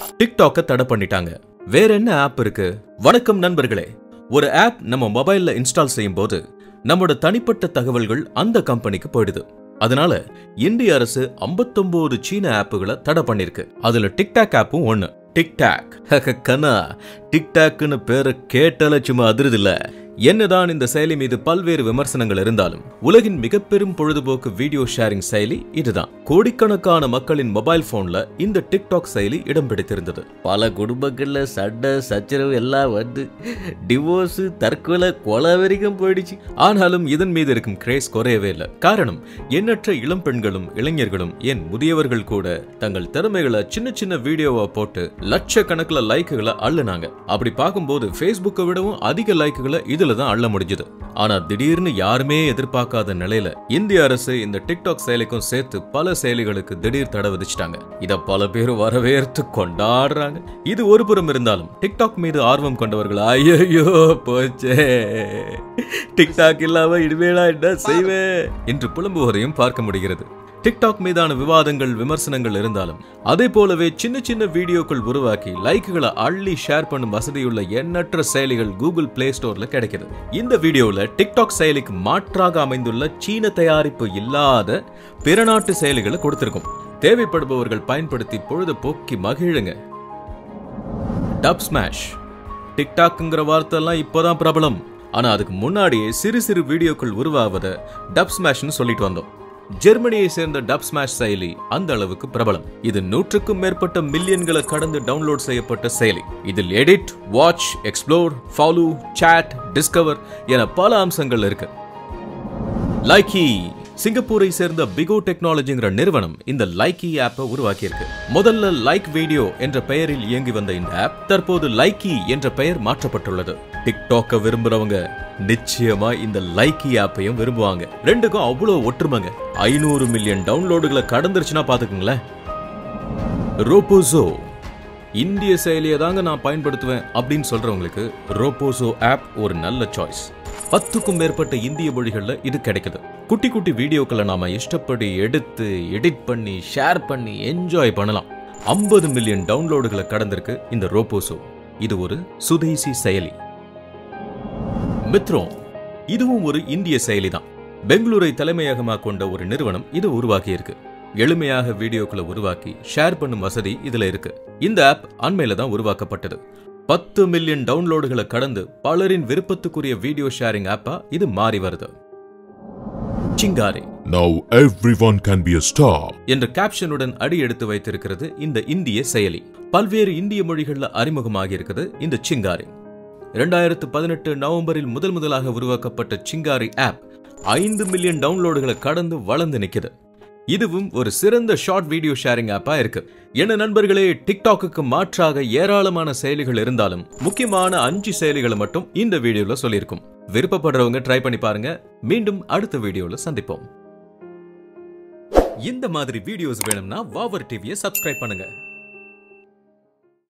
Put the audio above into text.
டிக்டாக்க தடை பண்ணிட்டாங்க வேற என்ன ஆப் இருக்கு வணக்கம் நண்பர்களே ஒரு ஆப் நம்ம மொபைல்ல இன்ஸ்டால் செய்யும் போது நம்மோட தனிப்பட்ட தகவல்கள் அந்த கம்பெனிக்கு போயிடுது அதனால இந்திய அரசு 59 சீன ஆப்புகளை தடை பண்ணிருக்கு அதுல டிக்டாக் ஆப்பும் ஒண்ணு டிக்டாக் கண்ணா டிக்டாக்னு பேரை கேட்டால சும்மா அதிருது இல்ல என்னதான் இந்த செயலி மீது பல்வேறு விமர்சனங்கள் இருந்தாலும் உலகின் மிக பெரும் பொழுதுபோக்கு வீடியோ ஷேரிங் செயலி இதுதான் கோடிக்கணக்கான மக்களின் மொபைல் போன்ல இந்த டிக்டாக் செயலி இடம் பிடித்திருந்தது பல குடும்பங்கள்ல சண்டை சச்சரவு எல்லாம் வந்து டிவோர்ஸ் தற்கொலை கொலை வரைக்கும் போயிடுச்சு ஆனாலும் இதன் மீது இருக்கும் கிரேஸ் குறையவே இல்லை காரணம் எண்ணற்ற இளம் பெண்களும் இளைஞர்களும் ஏன் முதியவர்கள் கூட தங்கள் திறமைகளை சின்ன சின்ன வீடியோவா போட்டு லட்சக்கணக்கில் லைக்குகளை அள்ளுனாங்க அப்படி பார்க்கும்போது ஃபேஸ்புக்கை விடவும் அதிக லைக்குகளை இதுல தான் அள்ள முடிஞ்சது ஆனா திடீர்னு யாருமே எதிர்பார்க்காத நிலையில இந்திய அரசு இந்த டிக்டாக் செயலிக்கும் சேர்த்து பல செயலிகளுக்கு திடீர் தடை விதிச்சிட்டாங்க இத பல பேர் வரவேற்று கொண்டாடுறாங்க இது ஒரு புறம் இருந்தாலும் டிக்டாக் மீது ஆர்வம் கொண்டவர்கள் ஐயோ போச்சே டிக்டாக் இல்லாம இனிமேலா என்ன செய்வேன் என்று புலம்புவதையும் பார்க்க முடிகிறது டிக்டாக் மீதான விவாதங்கள் விமர்சனங்கள் இருந்தாலும் அதே போலவே சின்ன சின்ன வீடியோக்கள் உருவாக்கி லைக்குகளை அள்ளி ஷேர் பண்ணும் வசதியுள்ள எண்ணற்ற செயலிகள் கூகுள் பிளே ஸ்டோர்ல கிடைக்குது இந்த வீடியோல டிக்டாக் செயலிக்கு மாற்றாக அமைந்துள்ள சீன தயாரிப்பு இல்லாத பிற நாட்டு செயலிகளை கொடுத்திருக்கும் தேவைப்படுபவர்கள் பயன்படுத்தி பொழுது போக்கி மகிழுங்க டப் ஸ்மாஷ் டிக்டாக்ங்கிற வார்த்தைலாம் இப்போதான் பிரபலம் ஆனா அதுக்கு முன்னாடியே சிறு சிறு வீடியோக்கள் உருவாவத டப் ஸ்மாஷ்னு சொல்லிட்டு வந்தோம் ஜெர்மனியை சேர்ந்த டப் ஸ்மாஷ் செயலி அந்த அளவுக்கு பிரபலம் இது நூற்றுக்கும் மேற்பட்ட மில்லியன்களை கடந்து டவுன்லோட் செய்யப்பட்ட செயலி இதில் edit watch explore follow chat discover என பல அம்சங்கள் இருக்கு லைக்கி சிங்கப்பூரை சேர்ந்த பிகோ டெக்னாலஜிங்கிற நிறுவனம் இந்த லைக்கி ஆப்பை உருவாக்கியிருக்கு முதல்ல லைக் வீடியோ என்ற பெயரில் இயங்கி வந்த இந்த ஆப் தற்போது லைக்கி என்ற பெயர் மாற்றப்பட்டுள்ளது டிக்டாக்க விரும்புறவங்க நிச்சயமா இந்த லைக்கி ஆப்பையும் விரும்புவாங்க ரெண்டுக்கும் அவ்வளவு ஒற்றுமைங்க ஐநூறு மில்லியன் டவுன்லோடுகளை கடந்துருச்சுன்னா பாத்துக்கோங்களேன் ரோபோசோ இந்திய செயலியை தாங்க நான் பயன்படுத்துவேன் அப்படின்னு சொல்றவங்களுக்கு ரோபோசோ ஆப் ஒரு நல்ல சாய்ஸ் பத்துக்கும் மேற்பட்ட இந்திய மொழிகள்ல இது கிடைக்குது குட்டி குட்டி வீடியோக்களை நாம இஷ்டப்படி எடுத்து எடிட் பண்ணி ஷேர் பண்ணி என்ஜாய் பண்ணலாம் 50 மில்லியன் டவுன்லோடுகளை கடந்திருக்கு இந்த ரோபோசோ இது ஒரு சுதேசி செயலி மித்ரோ இதுவும் ஒரு இந்திய செயலி தான் பெங்களூரை தலைமையகமாக கொண்ட ஒரு நிறுவனம் இது உருவாக்கி இருக்கு எளிமையாக வீடியோக்களை உருவாக்கி ஷேர் பண்ணும் வசதி இதுல இருக்கு இந்த ஆப் அண்மையில தான் உருவாக்கப்பட்டது பத்து மில்லியன் டவுன்லோடுகளை கடந்து பலரின் விருப்பத்துக்குரிய வீடியோ ஷேரிங் ஆப்பா இது மாறி வருது சிங்காரி Now everyone can be a star. என்ற கேப்ஷனுடன் அடி எடுத்து வைத்திருக்கிறது இந்த இந்திய செயலி பல்வேறு இந்திய மொழிகள்ல அறிமுகமாகி இருக்குது இந்த சிங்காரி இரண்டாயிரத்து பதினெட்டு நவம்பரில் முதல் முதலாக உருவாக்கப்பட்ட சிங்காரி ஆப் ஐந்து மில்லியன் டவுன்லோடுகளை கடந்து வளர்ந்து நிக்குது இதுவும் ஒரு சிறந்த ஷார்ட் வீடியோ ஷேரிங் ஆப்பா இருக்கு என்ன நண்பர்களே டிக்டாக்குக்கு மாற்றாக ஏராளமான செயலிகள் இருந்தாலும் முக்கியமான அஞ்சு செயலிகளை மட்டும் இந்த வீடியோல சொல்லியிருக்கும் விருப்பப்படுறவங்க ட்ரை பண்ணி பாருங்க மீண்டும் அடுத்த வீடியோல சந்திப்போம் இந்த மாதிரி வீடியோஸ் வேணும்னா வாவர் டிவியை சப்ஸ்கிரைப் பண்ணுங்க